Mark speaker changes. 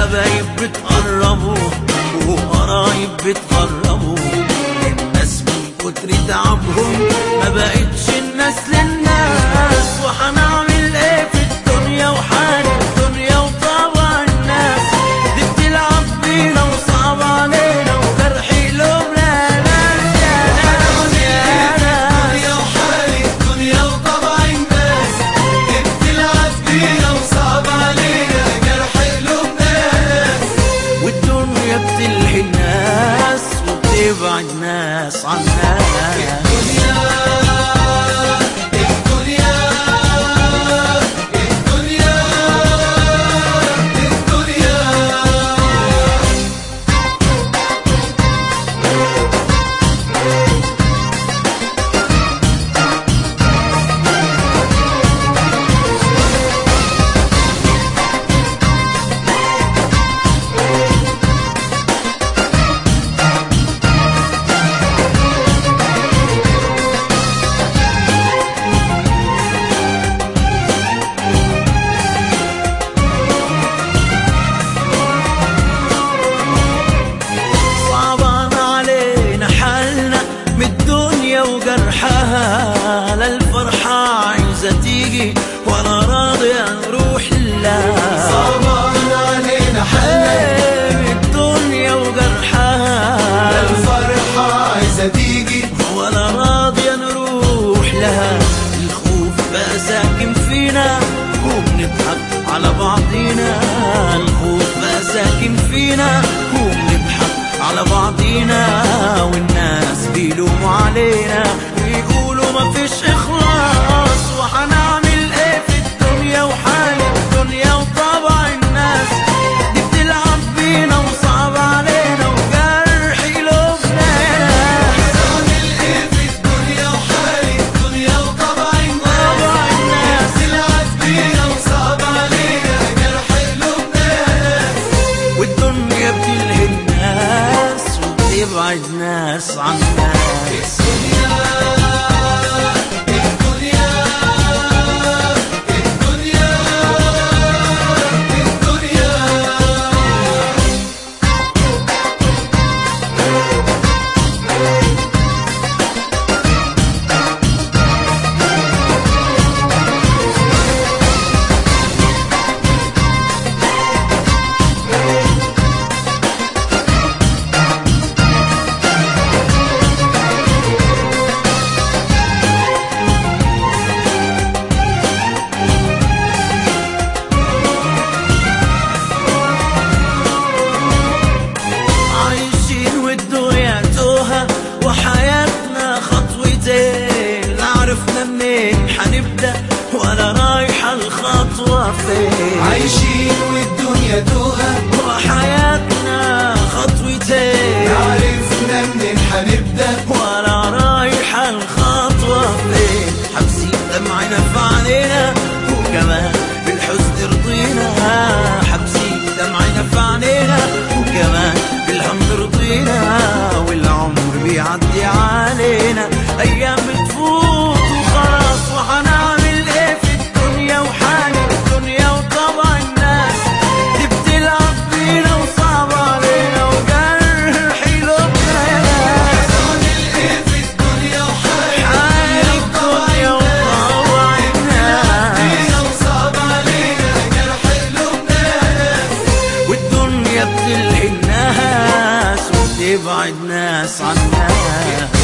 Speaker 1: حبايب بتقربوا وقرايب بتقربوا الناس من كتر تعبهم ما بقتش الناس للناس وحنعمل ايه في الدنيا وحال الدنيا وطبع الناس دي بتلعب بينا وصعب علينا وجرح قلوبنا ناس يا ناس يا ناس
Speaker 2: الدنيا وحالي الدنيا وطبع الناس بتلعب بينا وصعب علينا جرح قلوبنا ناس
Speaker 1: والدنيا بتلهي الناس وبتبعد ناس عن ناس
Speaker 2: الدنيا الدنيا الدنيا الدنيا
Speaker 1: صعبان علينا حالنا من الدنيا وجرحها لا الفرحة عايزة تيجي ولا راضية نروح لها
Speaker 2: صعبان علينا حالنا
Speaker 1: من الدنيا وجرحها
Speaker 2: الفرحة عايزة تيجي
Speaker 1: ولا راضية نروح لها الخوف بقى ساكن فينا وبنضحك على بعضينا الخوف بقى ساكن فينا وبنضحك على بعضينا والناس بيلوموا علينا ويقولوا مفيش إخلاص وحنعمل إيه في الدنيا وحال الدنيا وطبع الناس دي بتلعب بينا وصعب علينا وجرح قلوبنا يا ناس
Speaker 2: نعمل ايه في الدنيا وحالي الدنيا وطبع الناس
Speaker 1: طبع الناس
Speaker 2: تلعب بينا وصعب علينا جرح قلوبنا ناس
Speaker 1: والدنيا بتلهي الناس وبتبعد ناس عن ناس
Speaker 2: الدنيا الدنيا الدنيا الدنيا
Speaker 1: عايشين والدنيا توها وحياتنا خطوتين لا عرفنا منين حنبدأ ولا رايحة الخطوة فين
Speaker 2: عايشين والدنيا توها
Speaker 1: وحياتنا خطوتين
Speaker 2: عرفنا منين حنبدأ
Speaker 1: ولا رايحة الخطوة فين حابسين دمعنا في عينينا وكمان بالحزن رضينا حابسين دمعنا في عينينا وكمان بالهم رضينا والعمر بيعدي علينا أيام بتفوت وخلاص وحنعمل إيه في الدنيا وحال الدنيا وطبع الناس دي بتلعب بينا وصعب علينا وجرح قلوبنا يا ناس
Speaker 2: نعمل ايه في الدنيا وحالي
Speaker 1: حال الدنيا وطبع الناس
Speaker 2: بينا وصعب علينا جرح قلوبنا ناس
Speaker 1: والدنيا بتلهي الناس وبتبعد ناس عن ناس